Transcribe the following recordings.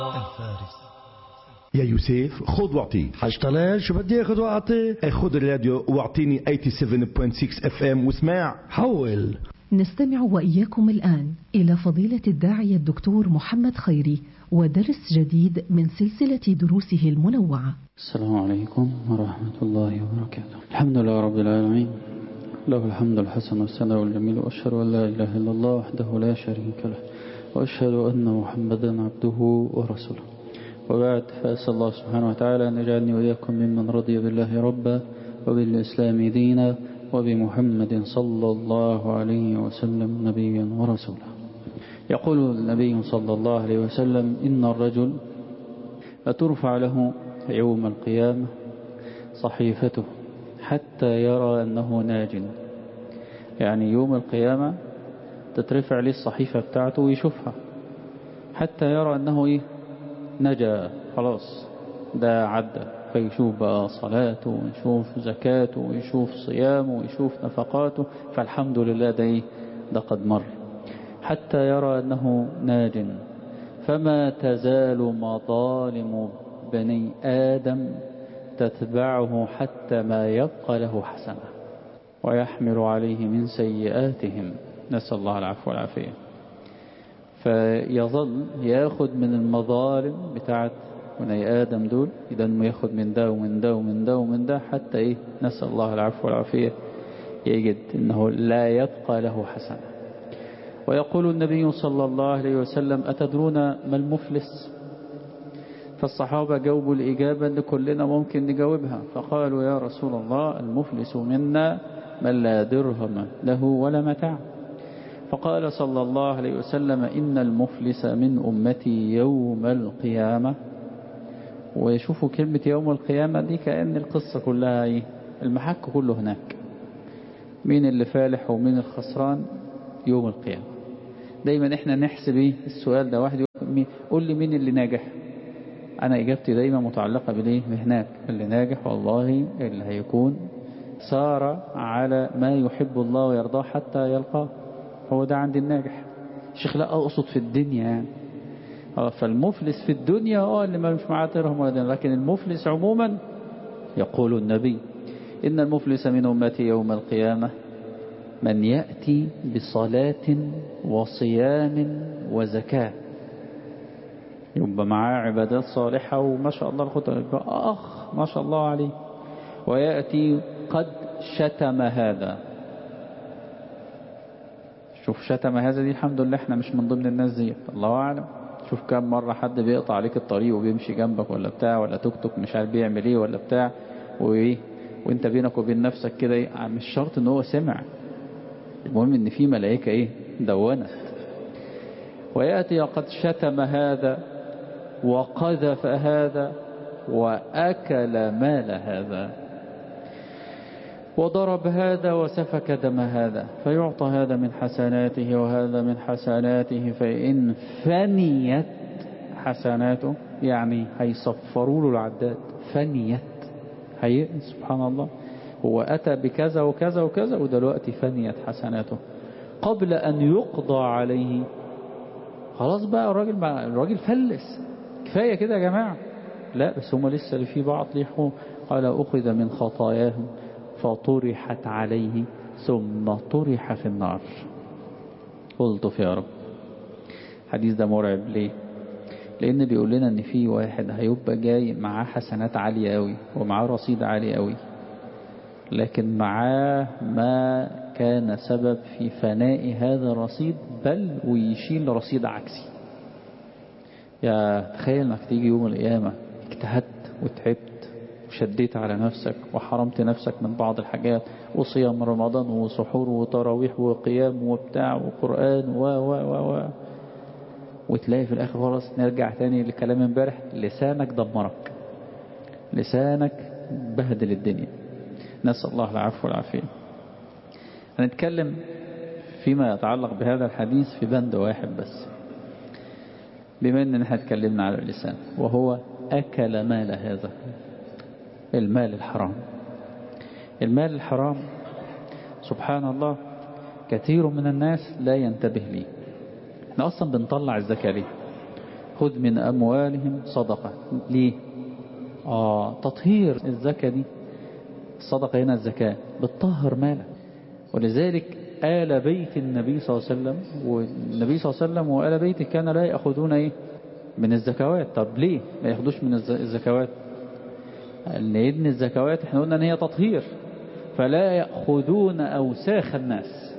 الفارس يا يوسف خذ واعطي حاج طلال شو بدي اخذ واعطي خذ الراديو واعطيني 87.6 اف ام واسمع حول نستمع وإياكم الآن إلى فضيلة الداعية الدكتور محمد خيري ودرس جديد من سلسلة دروسه المنوعة السلام عليكم ورحمة الله وبركاته الحمد لله رب العالمين له الحمد الحسن والثناء الجميل وأشهد أن لا إله إلا الله وحده لا شريك له وأشهد أن محمدا عبده ورسوله وبعد فأسأل الله سبحانه وتعالى أن يجعلني وإياكم ممن رضي بالله ربا وبالإسلام دينا وبمحمد صلى الله عليه وسلم نبيا ورسولا يقول النبي صلى الله عليه وسلم إن الرجل لترفع له يوم القيامة صحيفته حتى يرى أنه ناج يعني يوم القيامة تترفع لي الصحيفة بتاعته ويشوفها حتى يرى أنه إيه نجا خلاص ده عدى فيشوف بقى صلاته ويشوف زكاته ويشوف صيامه ويشوف نفقاته فالحمد لله ده إيه ده قد مر حتى يرى أنه ناج فما تزال مظالم بني آدم تتبعه حتى ما يبقى له حسنة ويحمل عليه من سيئاتهم نسأل الله العفو والعافية فيظل ياخد من المظالم بتاعت بني آدم دول إذا ياخد من ده ومن ده ومن ده ومن ده حتى إيه نسأل الله العفو والعافية يجد إنه لا يبقى له حسنة ويقول النبي صلى الله عليه وسلم أتدرون ما المفلس فالصحابة جاوبوا الإجابة اللي كلنا ممكن نجاوبها فقالوا يا رسول الله المفلس منا من لا درهم له ولا متاع فقال صلى الله عليه وسلم إن المفلس من أمتي يوم القيامة ويشوفوا كلمة يوم القيامة دي كأن القصة كلها إيه المحك كله هناك مين اللي فالح ومين الخسران يوم القيامة دايما احنا نحسب ايه السؤال ده واحد يقول قول لي مين اللي ناجح انا اجابتي دايما متعلقة بالايه هناك اللي ناجح والله اللي هيكون سار على ما يحب الله ويرضاه حتى يلقاه هو ده عند الناجح الشيخ لا اقصد في الدنيا يعني اه فالمفلس في الدنيا اه اللي ما مش معاه درهم ولا دين لكن المفلس عموما يقول النبي إن المفلس من أمتي يوم القيامة من يأتي بصلاة وصيام وزكاة يبقى معاه عبادات صالحة وما شاء الله الخطأ يبقى أخ ما شاء الله عليه ويأتي قد شتم هذا شوف شتم هذا دي الحمد لله احنا مش من ضمن الناس دي الله أعلم شوف كم مرة حد بيقطع عليك الطريق وبيمشي جنبك ولا بتاع ولا توك توك مش عارف بيعمل ايه ولا بتاع وايه وانت بينك وبين نفسك كده ايه مش شرط ان هو سمع المهم ان في ملائكة ايه دونت ويأتي قد شتم هذا وقذف هذا وأكل مال هذا وضرب هذا وسفك دم هذا فيعطى هذا من حسناته وهذا من حسناته فإن فنيت حسناته يعني هيصفروا له العداد فنيت هي سبحان الله هو أتى بكذا وكذا وكذا ودلوقتي فنيت حسناته قبل أن يقضى عليه خلاص بقى الراجل بقى الراجل فلس كفاية كده يا جماعة لا بس هم لسه اللي في بعض ليحوا قال أخذ من خطاياهم فطرحت عليه ثم طرح في النار قلت يا رب الحديث ده مرعب ليه لأن بيقول لنا إن في واحد هيبقى جاي معاه حسنات عالية أوي ومعاه رصيد عالي أوي لكن معاه ما كان سبب في فناء هذا الرصيد بل ويشيل رصيد عكسي يا تخيل انك تيجي يوم القيامة اجتهدت وتعبت وشديت على نفسك وحرمت نفسك من بعض الحاجات وصيام رمضان وسحور وتراويح وقيام وبتاع وقرآن و و و و وتلاقي في الآخر خلاص نرجع تاني لكلام امبارح لسانك دمرك لسانك بهدل الدنيا نسأل الله العفو والعافية هنتكلم فيما يتعلق بهذا الحديث في بند واحد بس بما ان احنا اتكلمنا على اللسان وهو أكل مال هذا المال الحرام المال الحرام سبحان الله كثير من الناس لا ينتبه ليه احنا اصلا بنطلع الزكاة ليه خذ من أموالهم صدقة ليه آه تطهير الزكاة دي الصدقة هنا الزكاة بتطهر مالك ولذلك آل بيت النبي صلى الله عليه وسلم والنبي صلى الله عليه وسلم وآل بيته كان لا يأخذون إيه من الزكوات طب ليه ما ياخدوش من الز- الزكوات لأن الزكوات احنا قلنا ان هي تطهير فلا يأخذون أوساخ الناس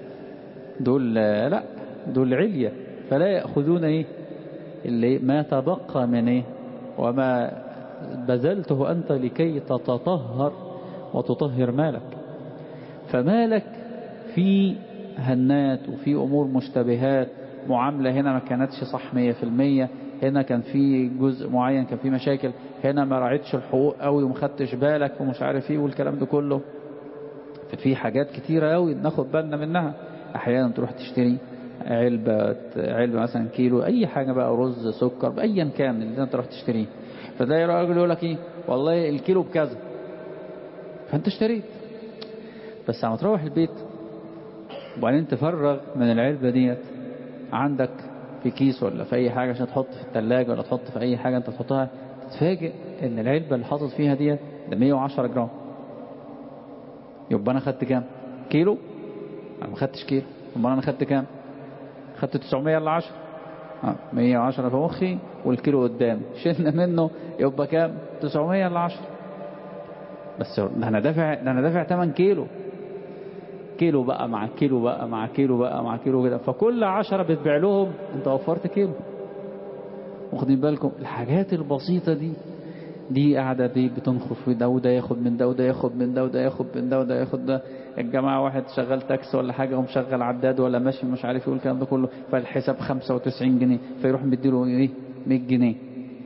دول آه، لا دول علية فلا يأخذون ايه اللي ما تبقى من ايه وما بذلته أنت لكي تتطهر وتطهر مالك فمالك في هنات وفي أمور مشتبهات معاملة هنا ما كانتش صح 100% هنا كان في جزء معين كان في مشاكل هنا ما راعيتش الحقوق قوي وما خدتش بالك ومش عارف ايه والكلام ده كله ففي حاجات كتيرة قوي ناخد بالنا منها احيانا تروح تشتري علبة علبة مثلا كيلو اي حاجة بقى رز سكر ايا كان اللي انت تروح تشتريه فتلاقي راجل يقول لك ايه والله الكيلو بكذا فانت اشتريت بس لما تروح البيت وبعدين تفرغ من العلبة ديت عندك في كيس ولا في اي حاجة عشان تحط في التلاجة ولا تحط في اي حاجة انت تحطها تتفاجئ ان العلبة اللي حاطط فيها ديت ده 110 جرام يبقى انا خدت كام كيلو انا ما خدتش كيلو امال انا خدت كام خدت 900 الا 10 اه 110 في مخي والكيلو قدام شلنا منه يبقى كام 900 الا 10 بس ده انا دافع ده انا دافع 8 كيلو كيلو بقى مع كيلو بقى مع كيلو بقى مع كيلو كده فكل 10 بتبيع لهم انت وفرت كيلو واخدين بالكم الحاجات البسيطة دي دي قاعدة دي بتنخف في ده وده ياخد من ده وده ياخد من ده وده ياخد من ده وده ياخد ده الجماعة واحد شغال تاكس ولا حاجة ومشغل عداد ولا ماشي مش عارف يقول الكلام ده كله فالحساب 95 جنيه فيروح مديله ايه 100 جنيه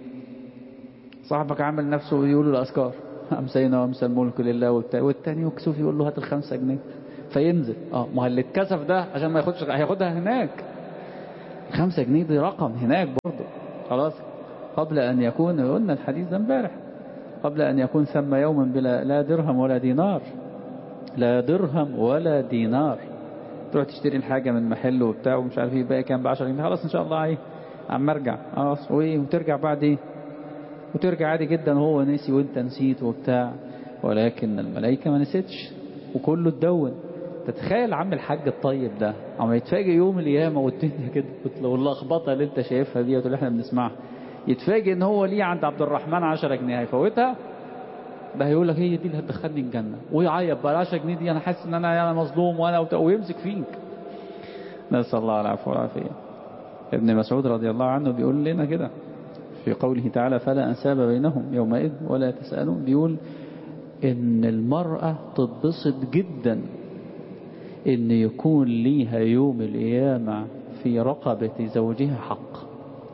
صاحبك عامل نفسه يقول له الأذكار أمسينا وأمسى الملك لله وبتاع والتاني يكسف يقول له هات الخمسة جنيه فينزل اه ما هو اللي اتكسف ده عشان ما ياخدش هياخدها هناك خمسة جنيه دي رقم هناك برضه خلاص قبل أن يكون قلنا الحديث ده امبارح قبل أن يكون ثم يوما بلا لا درهم ولا دينار لا درهم ولا دينار تروح تشتري الحاجة من محل وبتاع ومش عارف ايه بقى كام ب 10 جنيه خلاص ان شاء الله ايه عم ارجع خلاص وايه وترجع بعد ايه وترجع عادي جدا وهو نسي وانت نسيت وبتاع ولكن الملائكة ما نسيتش وكله اتدون تتخيل عم الحاج الطيب ده عم يتفاجئ يوم القيامة والدنيا كده واللخبطة اللي انت شايفها دي واللي احنا بنسمعها يتفاجئ ان هو ليه عند عبد الرحمن 10 جنيه هيفوتها ده هيقول لك هي دي اللي هتدخلني الجنة ويعيط بقى 10 جنيه دي انا حاسس ان انا انا مظلوم وانا وبتاع ويمسك فيك نسأل الله العفو والعافية ابن مسعود رضي الله عنه بيقول لنا كده في قوله تعالى فلا أنساب بينهم يومئذ ولا تسألون بيقول إن المرأة تتبسط جدا إن يكون ليها يوم القيامة في رقبة زوجها حق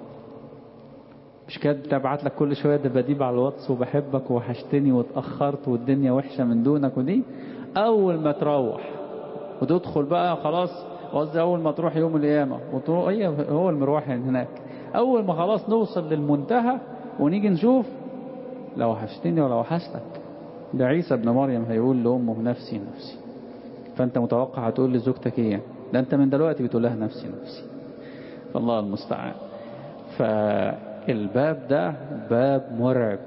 مش كانت تبعت لك كل شوية دباديب على الواتس وبحبك وحشتني واتأخرت والدنيا وحشة من دونك ودي أول ما تروح وتدخل بقى خلاص قصدي أول ما تروح يوم القيامة وتروح هي هو المروح هناك أول ما خلاص نوصل للمنتهى ونيجي نشوف لو وحشتني ولا وحشتك ده عيسى ابن مريم هيقول لأمه نفسي نفسي فأنت متوقع هتقول لزوجتك إيه ده أنت من دلوقتي بتقول لها نفسي نفسي فالله المستعان فالباب ده باب مرعب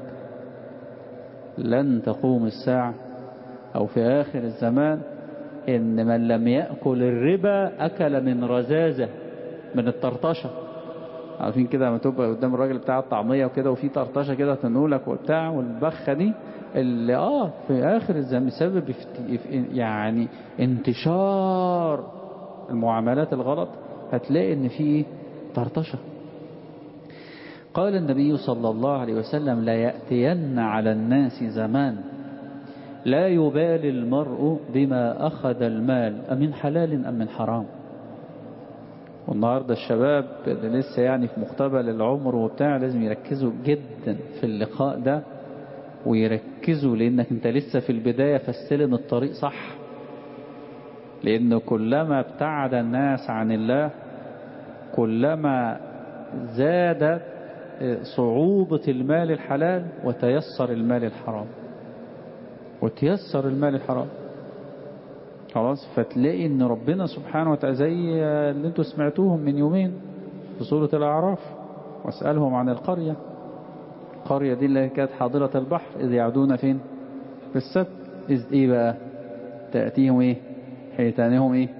لن تقوم الساعة أو في آخر الزمان إن من لم يأكل الربا أكل من رزازة من الطرطشة عارفين كده لما تبقى قدام الراجل بتاع الطعمية وكده وفي طرطشة كده تنولك وبتاع والبخة دي اللي اه في آخر الزمان بسبب يعني انتشار المعاملات الغلط هتلاقي ان في طرطشة قال النبي صلى الله عليه وسلم لا يأتين على الناس زمان لا يبالي المرء بما أخذ المال أمن حلال أم من حرام والنهاردة الشباب اللي لسه يعني في مقتبل العمر وبتاع لازم يركزوا جدا في اللقاء ده ويركزوا لأنك انت لسه في البداية فاستلم الطريق صح لأنه كلما ابتعد الناس عن الله كلما زادت صعوبة المال الحلال وتيسر المال الحرام وتيسر المال الحرام خلاص فتلاقي ان ربنا سبحانه وتعالى زي اللي انتوا سمعتوهم من يومين في سورة الأعراف واسألهم عن القرية القرية دي اللي كانت حاضرة البحر إذ يعدون فين في السبت إذ إيه بقى تأتيهم إيه حيتانهم إيه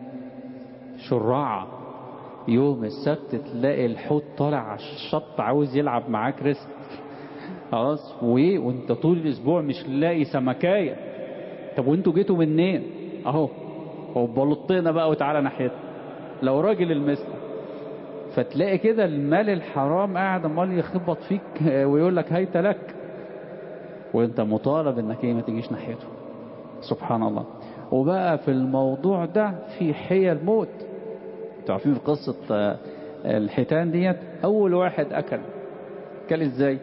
شرعا يوم السبت تلاقي الحوت طالع على الشط عاوز يلعب معاك ريست خلاص وايه وانت طول الاسبوع مش لاقي سمكايه طب وانتوا جيتوا منين اهو هو بلطينا بقى وتعالى ناحيتنا لو راجل المثل فتلاقي كده المال الحرام قاعد امال يخبط فيك ويقول لك هيت لك وانت مطالب انك ايه ما تجيش ناحيته سبحان الله وبقى في الموضوع ده في حيل موت انتوا عارفين في قصة آه، الحيتان ديت اول واحد اكل كل ازاي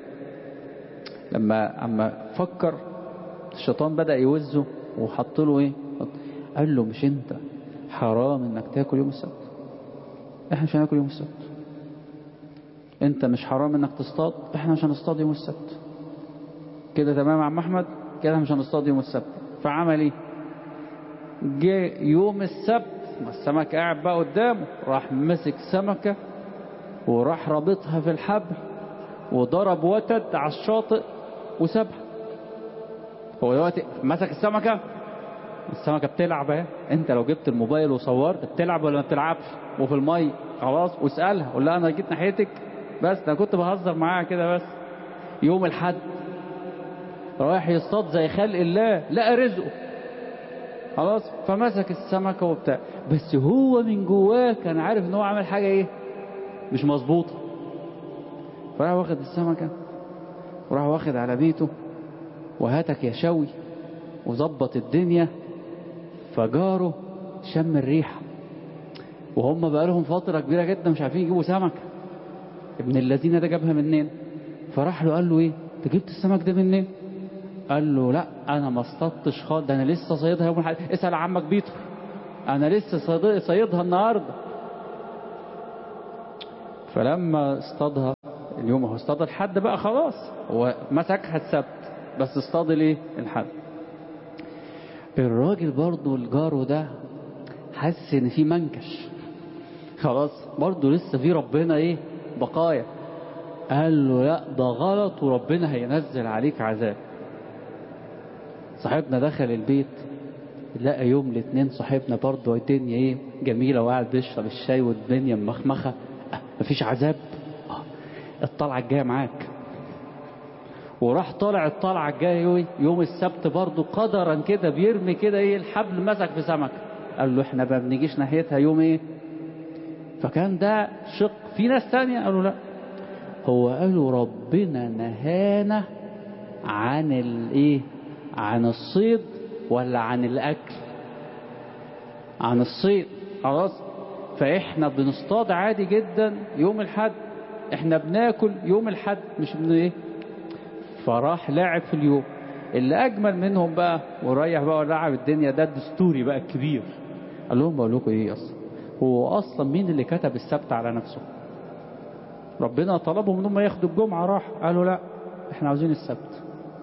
لما اما فكر الشيطان بدأ يوزه وحط له ايه قال له مش انت حرام انك تاكل يوم السبت احنا مش هناكل يوم السبت انت مش حرام انك تصطاد احنا مش هنصطاد يوم السبت كده تمام يا عم احمد كده مش هنصطاد يوم السبت فعمل ايه جه يوم السبت ما السمك قاعد بقى قدامه راح مسك سمكة وراح رابطها في الحبل وضرب وتد على الشاطئ وسابها هو دلوقتي مسك السمكة السمكة بتلعب اهي انت لو جبت الموبايل وصورت بتلعب ولا ما بتلعبش وفي المية خلاص واسألها قول لها انا جيت ناحيتك بس انا كنت بهزر معاها كده بس يوم الحد رايح يصطاد زي خلق الله لقى رزقه خلاص فمسك السمكة وبتاع بس هو من جواه كان عارف ان هو عمل حاجة ايه مش مظبوطة فراح واخد السمكة وراح واخد على بيته وهاتك يا شوي وظبط الدنيا فجاره شم الريحة وهم بقى لهم فترة كبيرة جدا مش عارفين يجيبوا سمكة ابن الذين ده جابها منين فراح له قال له ايه انت جبت السمك ده منين قال له لا انا ما اصطدتش خالص ده انا لسه صيدها يوم الحد اسال عمك بيتر انا لسه صيد- صيدها النهارده فلما اصطادها اليوم هو اصطاد الحد بقى خلاص هو مسكها السبت بس اصطاد الايه الحد الراجل برضو الجارو ده حس ان في منكش خلاص برضو لسه في ربنا ايه بقايا قال له لا ده غلط وربنا هينزل عليك عذاب صاحبنا دخل البيت لقى يوم الاثنين صاحبنا برضه الدنيا ايه جميله وقاعد بيشرب الشاي والدنيا مخمخه أه مفيش عذاب آه، الطلعه الجايه معاك وراح طالع الطلعه الجايه إيه؟ يوم السبت برضه قدرا كده بيرمي كده ايه الحبل مسك في سمكه قال له احنا ما بنجيش ناحيتها يوم ايه فكان ده شق في ناس تانية قالوا لا هو قالوا ربنا نهانا عن الايه عن الصيد ولا عن الاكل عن الصيد خلاص فاحنا بنصطاد عادي جدا يوم الحد احنا بناكل يوم الحد مش بن ايه فراح لاعب في اليوم اللي اجمل منهم بقى وريح بقى ولعب الدنيا ده الدستوري بقى الكبير قال لهم بقول لكم ايه اصلا هو اصلا مين اللي كتب السبت على نفسه ربنا طلبهم ان هم ياخدوا الجمعه راح قالوا لا احنا عاوزين السبت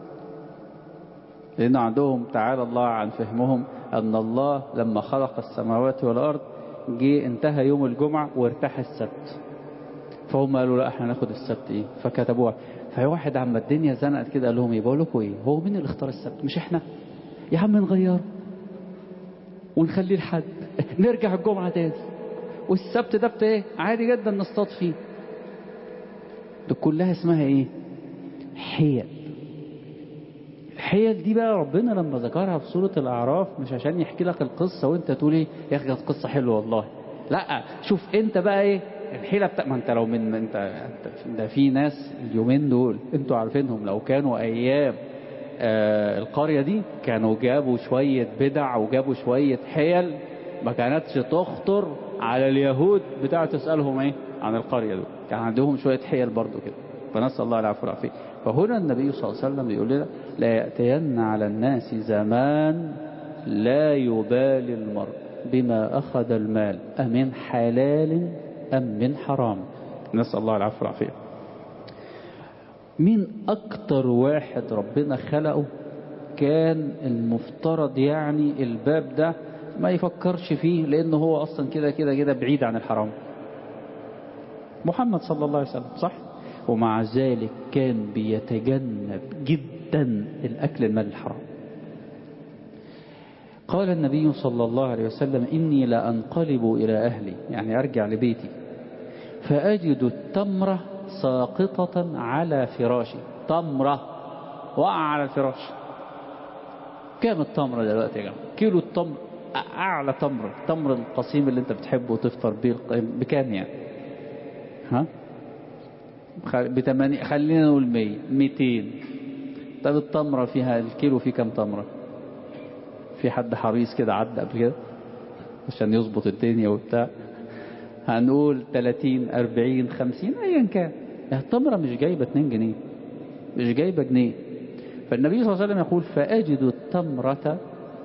لأن عندهم تعالى الله عن فهمهم أن الله لما خلق السماوات والأرض جه انتهى يوم الجمعة وارتاح السبت فهم قالوا لا احنا ناخد السبت ايه فكتبوها فهي واحد عما الدنيا زنقت كده قال لهم ايه بقول لكم ايه هو مين اللي اختار السبت مش احنا يا عم نغيره ونخليه الحد نرجع الجمعة تاني والسبت ده بتاع ايه عادي جدا نصطاد فيه ده كلها اسمها ايه حيل الحيل دي بقى ربنا لما ذكرها في سورة الأعراف مش عشان يحكي لك القصة وانت تقول ايه يا اخي كانت قصة حلوة والله لا شوف انت بقى ايه الحيلة بتاع ما انت لو من انت, انت ده في ناس اليومين دول انتوا عارفينهم لو كانوا ايام آه القرية دي كانوا جابوا شوية بدع وجابوا شوية حيل ما كانتش تخطر على اليهود بتاع تسألهم ايه عن القرية دول كان عندهم شوية حيل برضو كده فنسأل الله العفو والعافية فهنا النبي صلى الله عليه وسلم بيقول لنا لا يأتين على الناس زمان لا يبالي المرء بما أخذ المال أمن حلال أم من حرام نسأل الله العفو والعافية مين أكتر واحد ربنا خلقه كان المفترض يعني الباب ده ما يفكرش فيه لأنه هو أصلا كده كده كده بعيد عن الحرام محمد صلى الله عليه وسلم صح ومع ذلك كان بيتجنب جدا الأكل المال الحرام قال النبي صلى الله عليه وسلم إني لأنقلب إلى أهلي يعني أرجع لبيتي فأجد التمرة ساقطة على فراشي تمرة وقع على الفراش كام التمرة دلوقتي يا جماعة كيلو التمر أعلى تمر التمر القصيم اللي أنت بتحبه وتفطر بيه بكام يعني ها بتمانية خلينا نقول 100 200 طب التمرة فيها الكيلو فيه كام تمرة في حد حريص كده عدى قبل كده عشان يظبط الدنيا وبتاع هنقول 30 40 50 ايا كان التمرة مش جايبة 2 جنيه مش جايبة جنيه فالنبي صلى الله عليه وسلم يقول فأجد التمرة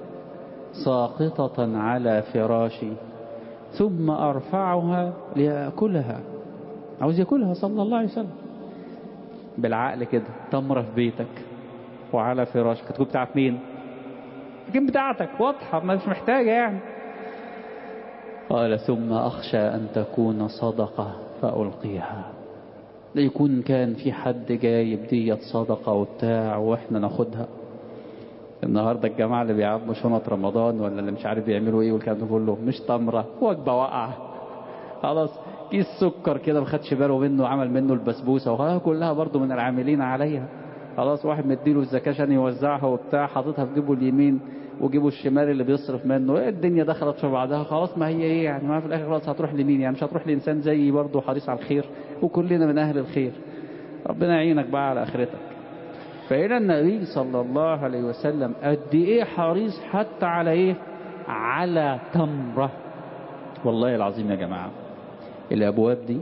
ساقطة على فراشي ثم أرفعها ليأكلها عاوز ياكلها صلى الله عليه وسلم بالعقل كده تمرة في بيتك وعلى فراشك تكون بتاعت مين لكن بتاعتك واضحة ما مش محتاجة يعني قال ثم أخشى أن تكون صدقة فألقيها يكون كان في حد جايب ديت صدقة وبتاع وإحنا ناخدها النهاردة الجماعة اللي بيعبوا شنط رمضان ولا اللي مش عارف بيعملوا ايه والكلام ده كله مش تمرة وجبة واقعة خلاص كيس سكر كده ما خدش باله منه عمل منه البسبوسة وها كلها برضو من العاملين عليها خلاص واحد مديله الزكاة عشان يوزعها وبتاع حاططها في جيبه اليمين وجيبه الشمال اللي بيصرف منه إيه الدنيا دخلت في بعضها خلاص ما هي ايه يعني ما في الاخر خلاص هتروح لمين يعني مش هتروح لانسان زيي برضه حريص على الخير وكلنا من اهل الخير ربنا يعينك بقى على اخرتك فهنا النبي صلى الله عليه وسلم قد ايه حريص حتى على ايه على تمرة والله العظيم يا جماعة الابواب دي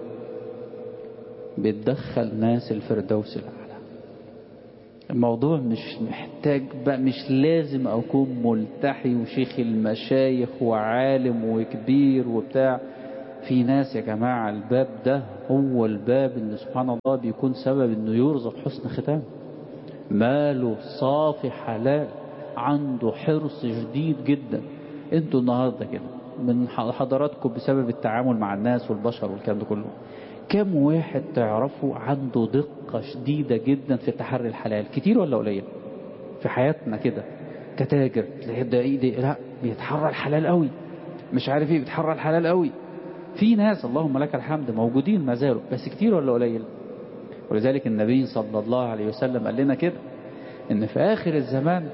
بتدخل ناس الفردوس الاعلى الموضوع مش محتاج بقى مش لازم اكون ملتحي وشيخ المشايخ وعالم وكبير وبتاع في ناس يا جماعة الباب ده هو الباب اللي سبحان الله بيكون سبب انه يرزق حسن ختام ماله صافي حلال عنده حرص شديد جدا انتوا النهاردة كده من حضراتكم بسبب التعامل مع الناس والبشر والكلام ده كله كم واحد تعرفه عنده دقة شديدة جدا في تحري الحلال كتير ولا قليل في حياتنا كده كتاجر ده ايدي لا بيتحرى الحلال قوي مش عارف ايه بيتحرى الحلال قوي في ناس اللهم لك الحمد موجودين ما زالوا بس كتير ولا قليل ولذلك النبي صلى الله عليه وسلم قال لنا كده ان في اخر الزمان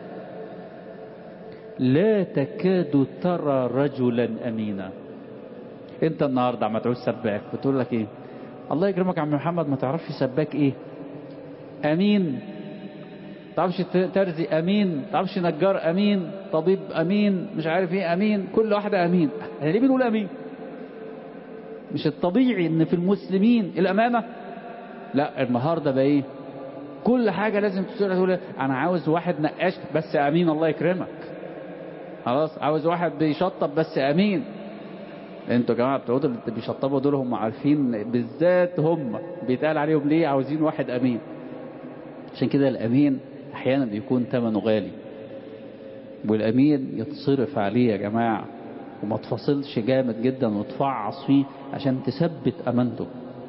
لا تكاد ترى رجلا امينا انت النهارده عم تعوز سباك بتقول لك ايه الله يكرمك يا عم محمد ما تعرفش سباك ايه امين تعرفش ترزي امين تعرفش نجار امين طبيب امين مش عارف ايه امين كل واحده امين احنا ليه بنقول امين مش الطبيعي ان في المسلمين الامانه لا النهارده بقى ايه كل حاجه لازم تقول تقول انا عاوز واحد نقاش بس امين الله يكرمك خلاص عاوز واحد بيشطب بس امين انتوا يا جماعه بتقعدوا اللي بيشطبوا دول هم عارفين بالذات هم بيتقال عليهم ليه عاوزين واحد امين عشان كده الامين احيانا بيكون ثمنه غالي والامين يتصرف عليه يا جماعه وما تفاصلش جامد جدا وتفعص فيه عشان تثبت امانته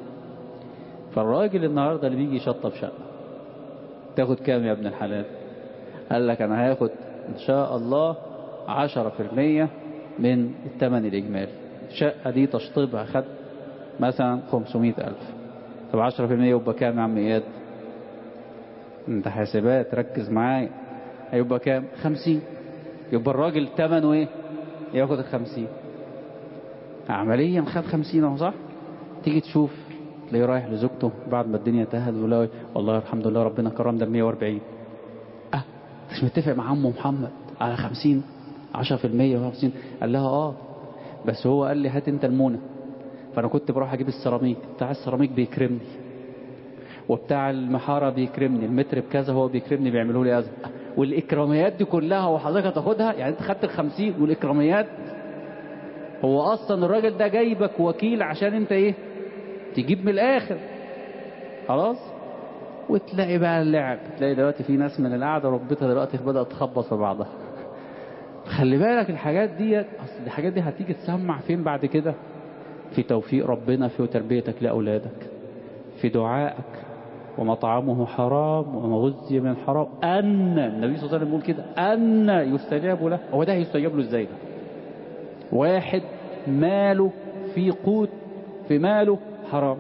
فالراجل النهارده اللي بيجي يشطب شقه تاخد كام يا ابن الحلال قال لك انا هاخد ان شاء الله عشرة في المية من الثمن الإجمالي الشقة دي تشطيبها خد مثلا 500 ألف طب 10% يبقى كام يا عم إياد انت حاسبات ركز معايا هيبقى كام 50 يبقى الراجل ثمنه ايه ياخد ال 50 عمليا خد 50 اهو صح تيجي تشوف تلاقيه رايح لزوجته بعد ما الدنيا تهد ولا والله الحمد لله ربنا كرمنا ب 140 اه مش متفق مع عمه محمد على 50 10% و50 قال لها اه بس هو قال لي هات انت المونه فانا كنت بروح اجيب السيراميك بتاع السيراميك بيكرمني وبتاع المحاره بيكرمني المتر بكذا هو بيكرمني بيعملوا لي كذا والاكراميات دي كلها وحضرتك هتاخدها يعني انت خدت ال 50 والاكراميات هو اصلا الراجل ده جايبك وكيل عشان انت ايه تجيب من الاخر خلاص وتلاقي بقى اللعب تلاقي دلوقتي في ناس من القعده ركبتها دلوقتي بدات تخبط في بعضها خلي بالك الحاجات دي اصل الحاجات دي هتيجي تسمع فين بعد كده في توفيق ربنا في تربيتك لاولادك في دعائك ومطعمه حرام ومغذي من حرام أن النبي صلى الله عليه وسلم يقول كده أن يستجاب له هو ده هيستجاب له ازاي ده واحد ماله في قوت في ماله حرام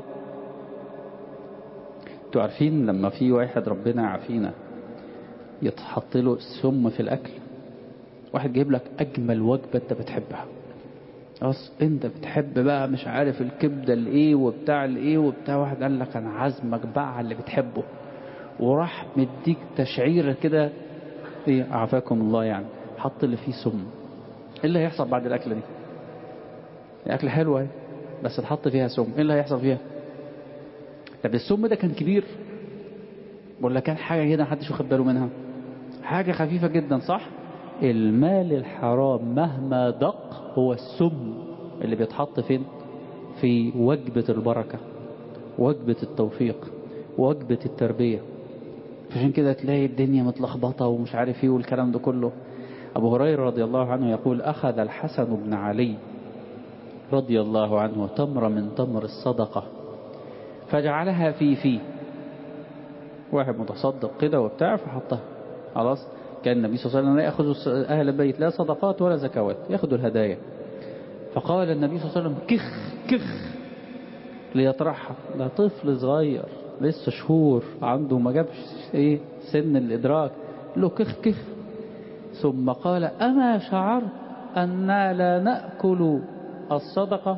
انتوا عارفين لما في واحد ربنا يعافينا يتحط له سم في الأكل واحد جايب لك أجمل وجبة أنت بتحبها خلاص أنت بتحب بقى مش عارف الكبدة الإيه وبتاع الإيه وبتاع واحد قال لك أنا عازمك بقى على اللي بتحبه وراح مديك تشعيرة كده إيه عافاكم الله يعني حط اللي فيه سم إيه اللي هيحصل بعد الأكلة دي؟ الأكل حلوة اهي بس اتحط فيها سم إيه اللي هيحصل فيها؟ طب السم ده كان كبير ولا كان حاجة كده محدش واخد باله منها حاجة خفيفة جدا صح المال الحرام مهما دق هو السم اللي بيتحط فين في وجبة البركة وجبة التوفيق وجبة التربية عشان كده تلاقي الدنيا متلخبطة ومش عارف ايه والكلام ده كله أبو هريرة رضي الله عنه يقول أخذ الحسن بن علي رضي الله عنه تمر من تمر الصدقة فجعلها في فيه واحد متصدق كده وبتاع فحطها خلاص كان النبي صلى الله عليه وسلم لا يأخذ أهل البيت لا صدقات ولا زكوات يأخذوا الهدايا فقال النبي صلى الله عليه وسلم كخ كخ ليطرحها ده طفل صغير لسه شهور عنده ما جابش ايه سن الإدراك له كخ كخ ثم قال أما شعرت أننا لا نأكل الصدقة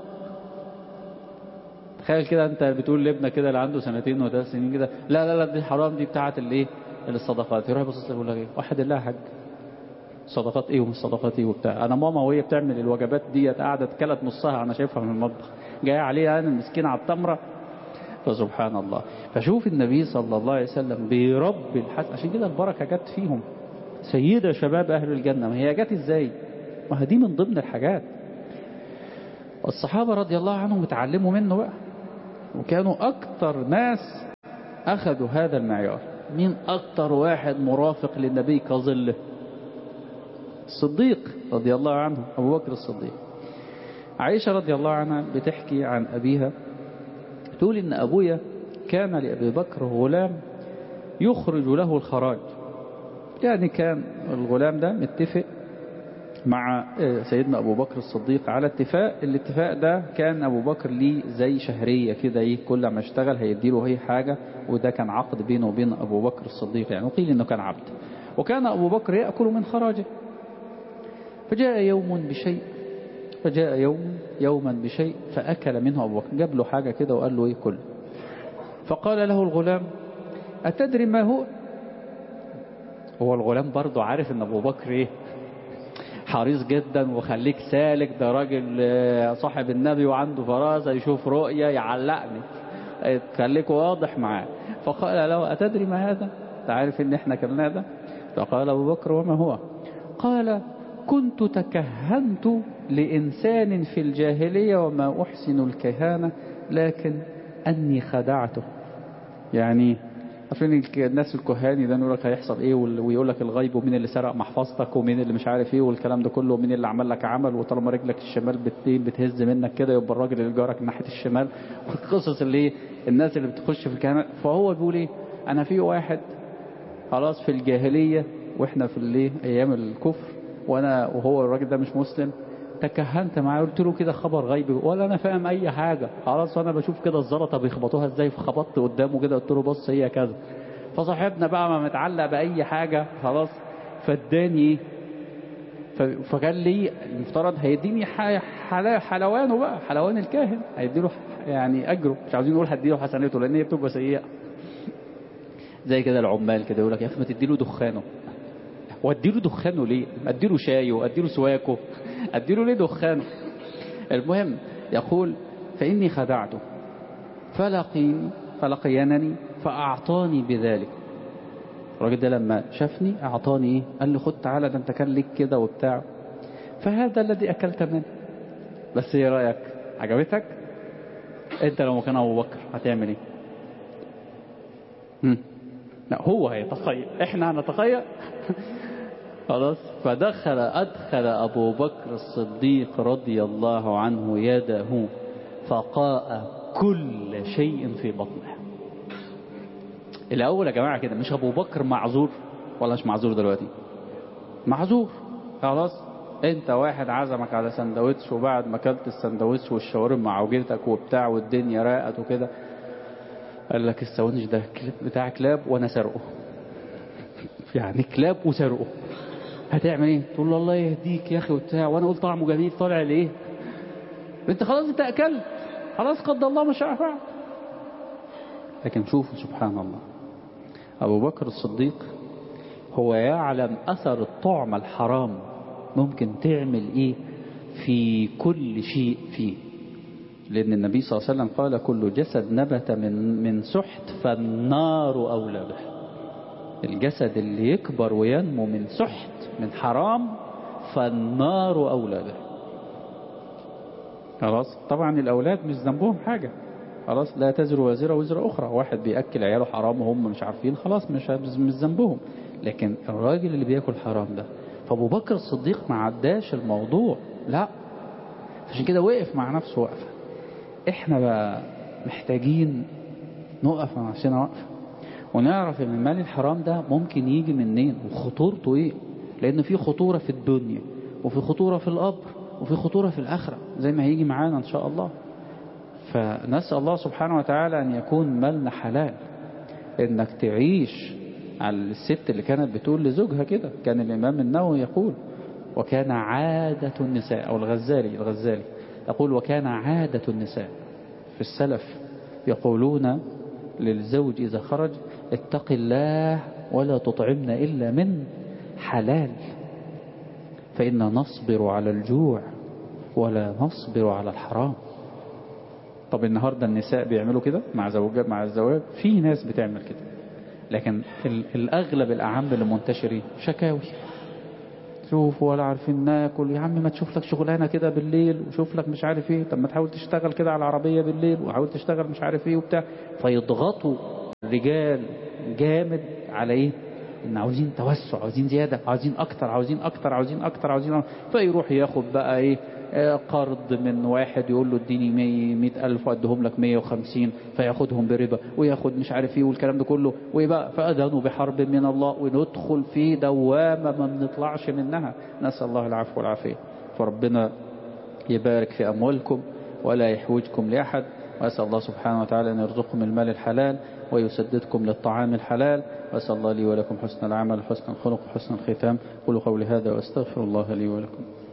تخيل كده انت بتقول لابنك كده اللي عنده سنتين وثلاث سنين كده لا لا لا دي حرام دي بتاعه الايه الصدقات يروح يبص يقول لك ايه واحد الله حاج صدقات ايه ومش صدقات ايه وبتاع انا ماما وهي بتعمل الوجبات ديت قعدت كلت نصها انا شايفها من المطبخ جايه عليها انا المسكين على التمره فسبحان الله فشوف النبي صلى الله عليه وسلم بيربي الحسن عشان كده البركه جت فيهم سيده شباب اهل الجنه ما هي جت ازاي ما دي من ضمن الحاجات الصحابه رضي الله عنهم اتعلموا منه بقى وكانوا أكثر ناس أخذوا هذا المعيار مين أكثر واحد مرافق للنبي كظله الصديق رضي الله عنه أبو بكر الصديق عائشة رضي الله عنها بتحكي عن أبيها تقول إن أبويا كان لأبي بكر غلام يخرج له الخراج يعني كان الغلام ده متفق مع سيدنا أبو بكر الصديق على اتفاق الاتفاق ده كان أبو بكر ليه زي شهرية كده ايه كل ما اشتغل هيديله هي حاجة وده كان عقد بينه وبين أبو بكر الصديق يعني وقيل إنه كان عبد وكان أبو بكر يأكل من خراجه فجاء يوم بشيء فجاء يوم يوما بشيء فأكل منه أبو بكر جاب له حاجة كده وقال له ايه كل فقال له الغلام أتدري ما هو هو الغلام برضه عارف ان أبو بكر ايه حريص جدا وخليك سالك ده راجل صاحب النبي وعنده فراسة يشوف رؤية يعلقني خليك واضح معاه فقال له أتدري ما هذا تعرف ان احنا كلنا ده فقال أبو بكر وما هو قال كنت تكهنت لإنسان في الجاهلية وما أحسن الكهانة لكن أني خدعته يعني عارفين الناس الكهاني ده يقول لك هيحصل ايه ويقول لك الغيب ومين اللي سرق محفظتك ومين اللي مش عارف ايه والكلام ده كله ومين اللي عمل لك عمل وطالما رجلك الشمال بتهز منك كده يبقى الراجل اللي جارك ناحيه الشمال والقصص اللي ايه الناس اللي بتخش في الكهنه فهو بيقول ايه انا في واحد خلاص في الجاهليه واحنا في الايه ايام الكفر وانا وهو الراجل ده مش مسلم تكهنت معاه قلت له كده خبر غيبي ولا انا فاهم اي حاجة خلاص وانا بشوف كده الزلطة بيخبطوها ازاي فخبطت قدامه كده قلت له بص هي كذا فصاحبنا بقى ما متعلق باي حاجة خلاص فاداني فقال لي المفترض هيديني حلوانه بقى حلوان الكاهن هيديله يعني اجره مش عاوزين نقول هديله حسناته لان هي بتبقى سيئة زي كده العمال كده يقول لك يا اخي ما تديله دخانه واديله دخانه ليه اديله شايه اديله سواكه اديله ليه دخانه المهم يقول فاني خدعته فلقيني فلقينني فاعطاني بذلك الراجل ده لما شافني اعطاني ايه قال لي خد تعالى ده انت كان ليك كده وبتاع فهذا الذي اكلت منه بس ايه رايك عجبتك انت لو مكان ابو بكر هتعمل ايه هم. لا هو هيتخيل احنا هنتخيل خلاص فدخل أدخل أبو بكر الصديق رضي الله عنه يده فقاء كل شيء في بطنه الاول يا جماعه كده مش ابو بكر معذور ولا مش معذور دلوقتي معذور خلاص انت واحد عزمك على سندوتش وبعد ما اكلت السندوتش والشاورما مع عجينتك وبتاع والدنيا راقت وكده قال لك الساندوتش ده كلاب بتاع كلاب وانا سرقه يعني كلاب وسرقه هتعمل ايه تقول له الله يهديك يا اخي وبتاع وانا قلت طعمه جميل طالع ليه انت خلاص انت اكلت خلاص قد الله ما شاء فعل لكن شوفوا سبحان الله ابو بكر الصديق هو يعلم اثر الطعم الحرام ممكن تعمل ايه في كل شيء فيه لان النبي صلى الله عليه وسلم قال كل جسد نبت من من سحت فالنار اولى به الجسد اللي يكبر وينمو من سحت من حرام فالنار اولى به خلاص طبعا الاولاد مش ذنبهم حاجه خلاص لا تزر وازرة وزر أخرى واحد بيأكل عياله حرام وهم مش عارفين خلاص مش مش ذنبهم لكن الراجل اللي بياكل حرام ده فأبو بكر الصديق ما عداش الموضوع لا عشان كده وقف مع نفسه وقفة احنا بقى محتاجين نقف مع نفسنا وقفة ونعرف ان المال الحرام ده ممكن يجي منين وخطورته ايه لان في خطورة في الدنيا وفي خطورة في القبر وفي خطورة في الآخرة زي ما هيجي معانا إن شاء الله فنسأل الله سبحانه وتعالى أن يكون مالنا حلال إنك تعيش على الست اللي كانت بتقول لزوجها كده كان الإمام النووي يقول وكان عادة النساء أو الغزالي الغزالي يقول وكان عادة النساء في السلف يقولون للزوج إذا خرج اتق الله ولا تطعمن إلا من حلال فإن نصبر على الجوع ولا نصبر على الحرام طب النهاردة النساء بيعملوا كده مع زوجات مع الزواج في ناس بتعمل كده لكن الأغلب الأعم اللي منتشرين شكاوي شوف ولا عارفين ناكل يا عم ما تشوف لك شغلانه كده بالليل وشوف لك مش عارف ايه طب ما تحاول تشتغل كده على العربيه بالليل وحاول تشتغل مش عارف ايه وبتاع فيضغطوا الرجال جامد على ايه ان عاوزين توسع عاوزين زياده عاوزين اكتر عاوزين اكتر عاوزين اكتر عاوزين أكتر. فيروح ياخد بقى ايه قرض من واحد يقول له اديني 100 ألف وادهم لك 150 فياخدهم بربا وياخد مش عارف ايه والكلام ده كله ويبقى فأذنوا بحرب من الله وندخل في دوامة ما بنطلعش منها نسأل الله العفو والعافية فربنا يبارك في أموالكم ولا يحوجكم لأحد وأسأل الله سبحانه وتعالى أن يرزقكم المال الحلال ويسددكم للطعام الحلال وأسأل الله لي ولكم حسن العمل حسن الخلق وحسن الختام قولوا قولي هذا وأستغفر الله لي ولكم